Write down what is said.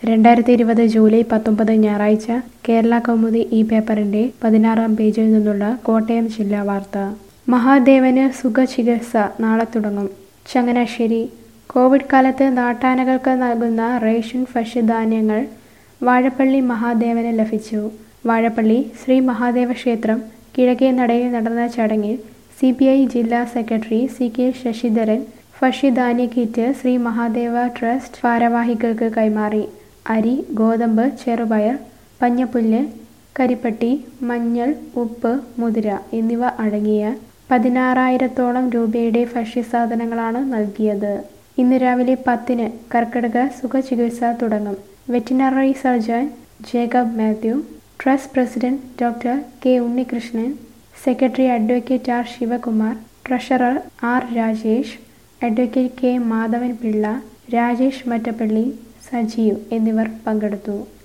രണ്ടായിരത്തി ഇരുപത് ജൂലൈ പത്തൊമ്പത് ഞായറാഴ്ച കേരള കൗമുദി ഈ പേപ്പറിന്റെ പതിനാറാം പേജിൽ നിന്നുള്ള കോട്ടയം ജില്ലാ വാർത്ത മഹാദേവന് സുഖചികിത്സ നാളെ തുടങ്ങും ചങ്ങനാശ്ശേരി കോവിഡ് കാലത്ത് നാട്ടാനകൾക്ക് നൽകുന്ന റേഷൻ ഭക്ഷ്യധാന്യങ്ങൾ വാഴപ്പള്ളി മഹാദേവന് ലഭിച്ചു വാഴപ്പള്ളി ശ്രീ മഹാദേവ ക്ഷേത്രം കിഴക്കേ നടയിൽ നടന്ന ചടങ്ങിൽ സി പി ഐ ജില്ലാ സെക്രട്ടറി സി കെ ശശിധരൻ ഭക്ഷ്യധാന്യ കിറ്റ് ശ്രീ മഹാദേവ ട്രസ്റ്റ് ഭാരവാഹികൾക്ക് കൈമാറി അരി ഗോതമ്പ് ചെറുപയർ പഞ്ഞപ്പുല്ല് കരിപ്പട്ടി മഞ്ഞൾ ഉപ്പ് മുതിര എന്നിവ അടങ്ങിയ പതിനാറായിരത്തോളം രൂപയുടെ ഭക്ഷ്യസാധനങ്ങളാണ് നൽകിയത് ഇന്ന് രാവിലെ പത്തിന് കർക്കിടക സുഖചികിത്സ തുടങ്ങും veterinary surgeon Jacob Mathew trust president doctor K Unnikrishnan secretary advocate R Sivakumar treasurer R Rajesh advocate K Madhavan Pillai Rajesh Mattappally Sajeev എന്നിവർ പങ്കെടുത്തു